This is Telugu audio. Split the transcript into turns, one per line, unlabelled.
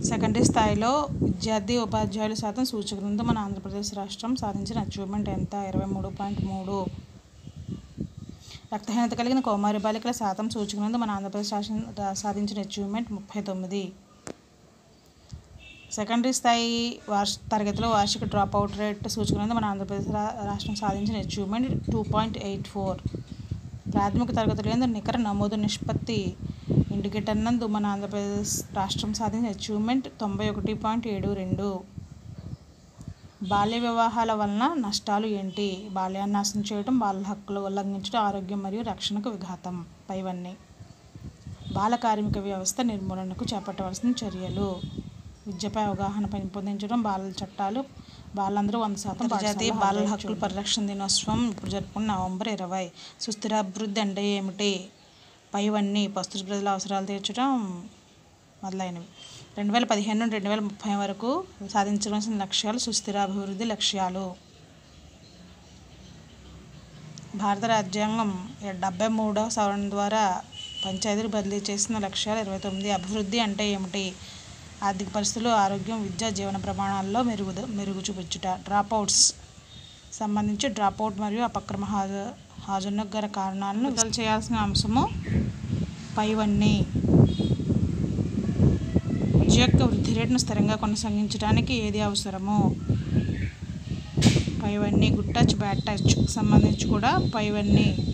సెకండరీ స్థాయిలో విద్యార్థి ఉపాధ్యాయుల శాతం సూచకనందు మన ఆంధ్రప్రదేశ్ రాష్ట్రం సాధించిన అచీవ్మెంట్ ఎంత ఇరవై మూడు పాయింట్ మూడు రక్తహీనత కలిగిన కౌమారి బాలికల శాతం సూచకనందు మన ఆంధ్రప్రదేశ్ రాష్ట్రం రా- సాధించిన అచీవ్మెంట్ ముప్పై తొమ్మిది సెకండరీ స్థాయి వార్ష తరగతిలో వార్షిక డ్రాప్ అవుట్ రేట్ సూచకనందు మన ఆంధ్రప్రదేశ్ రా- రాష్ట్రం సాధించిన achievement two point eight four ప్రాథమిక తరగతులందు నికర నమోదు నిష్పత్తి ఇండికేటర్ నందు మన ఆంధ్రప్రదేశ్ రాష్ట్రం సాధించిన అచీవ్మెంట్ తొంభై ఒకటి పాయింట్ ఏడు రెండు బాల్య వివాహాల వలన నష్టాలు ఏంటి బాల్యాన్ని నాశనం చేయడం బాల హక్కులు ఉల్లంఘించడం ఆరోగ్యం మరియు రక్షణకు విఘాతం పైవన్నీ బాల కార్మిక వ్యవస్థ నిర్మూలనకు చేపట్టవలసిన చర్యలు విద్యపై అవగాహన పెంపొందించడం బాలల చట్టాలు బాలందరూ వంద శాతం జాతీయ బాలల హక్కుల పరిరక్షణ దినోత్సవం ఇప్పుడు జరుపుకున్న నవంబర్ ఇరవై సుస్థిరాభివృద్ధి అంటే ఏమిటి పైవన్నీ ప్రస్తుత ప్రజల అవసరాలు తీర్చడం మొదలైనవి రెండు వేల పదిహేను నుండి రెండు వేల ముప్పై వరకు సాధించవలసిన లక్ష్యాలు సుస్థిరాభివృద్ధి లక్ష్యాలు భారత రాజ్యాంగం డెబ్బై మూడవ సవరణ ద్వారా పంచాయతీలు బదిలీ చేసిన లక్ష్యాలు ఇరవై తొమ్మిది అభివృద్ధి అంటే ఏమిటి ఆర్థిక పరిస్థితులు ఆరోగ్యం విద్య జీవన ప్రమాణాల్లో మెరుగు మెరుగు చూపించుట డ్రాప్అవుట్స్ సంబంధించి డ్రాప్అవుట్ మరియు అపక్రమ హాజ హాజరుకు గల కారణాలను విడుదల చేయాల్సిన అంశము పైవన్నీ విద్య యొక్క వృద్ధి రేటును స్థిరంగా కొనసాగించడానికి ఏది అవసరమో పైవన్నీ గుడ్ టచ్ బ్యాడ్ టచ్ సంబంధించి కూడా పైవన్నీ